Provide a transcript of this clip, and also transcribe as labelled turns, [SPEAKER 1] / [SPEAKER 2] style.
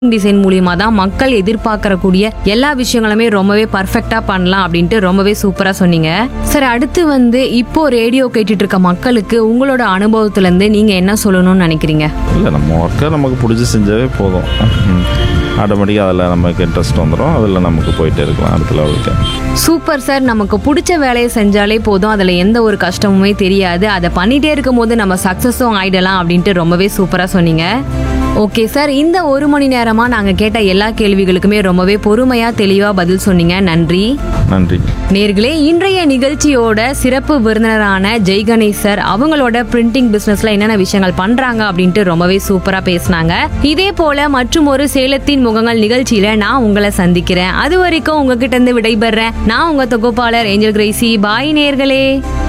[SPEAKER 1] design மூலியமா தான் மக்கள் எதிர்பார்க்கறக்கூடிய எல்லா விஷயங்களுமே ரொம்பவே பர்ஃபெக்டா பண்ணலாம் அப்படின்ட்டு ரொம்பவே சூப்பரா சொன்னீங்க சார் அடுத்து வந்து இப்போ ரேடியோ கேட்டுட்டு இருக்க மக்களுக்கு உங்களோட அனுபவத்துல இருந்து நீங்க என்ன சொல்லணும்னு நினைக்கிறீங்க
[SPEAKER 2] இல்லை நம்ம ஒர்க்கை நமக்கு பிடிச்சி செஞ்சாவே போதும் ஆட்டோமேட்டிக்காக அதில் நமக்கு இன்ட்ரெஸ்ட் வந்துடும் அதில் நமக்கு போயிட்டே இருக்கலாம் அடுத்த லெவலுக்கு
[SPEAKER 1] சூப்பர் சார் நமக்கு பிடிச்ச வேலையை செஞ்சாலே போதும் அதில் எந்த ஒரு கஷ்டமுமே தெரியாது அதை பண்ணிட்டே இருக்கும்போது நம்ம சக்ஸஸும் ஆயிடலாம் அப்படின்ட்டு ரொம்பவே சூப்பராக சொன்னீங்க ஓகே சார் இந்த ஒரு மணி நேரமா நாங்க கேட்ட எல்லா கேள்விகளுக்குமே ரொம்பவே பொறுமையா தெளிவா பதில் சொன்னீங்க நன்றி
[SPEAKER 2] நன்றி
[SPEAKER 1] நேர்களே இன்றைய நிகழ்ச்சியோட சிறப்பு விருந்தினரான ஜெய் கணேஷ் சார் அவங்களோட பிரிண்டிங் பிசினஸ்ல என்னென்ன விஷயங்கள் பண்றாங்க அப்படின்ட்டு ரொம்பவே சூப்பரா பேசினாங்க இதே போல மற்றும் ஒரு சேலத்தின் முகங்கள் நிகழ்ச்சியில நான் உங்களை சந்திக்கிறேன் அது வரைக்கும் உங்ககிட்ட இருந்து விடைபெறேன் நான் உங்க தொகுப்பாளர் ஏஞ்சல் கிரேசி பாய் நேர்களே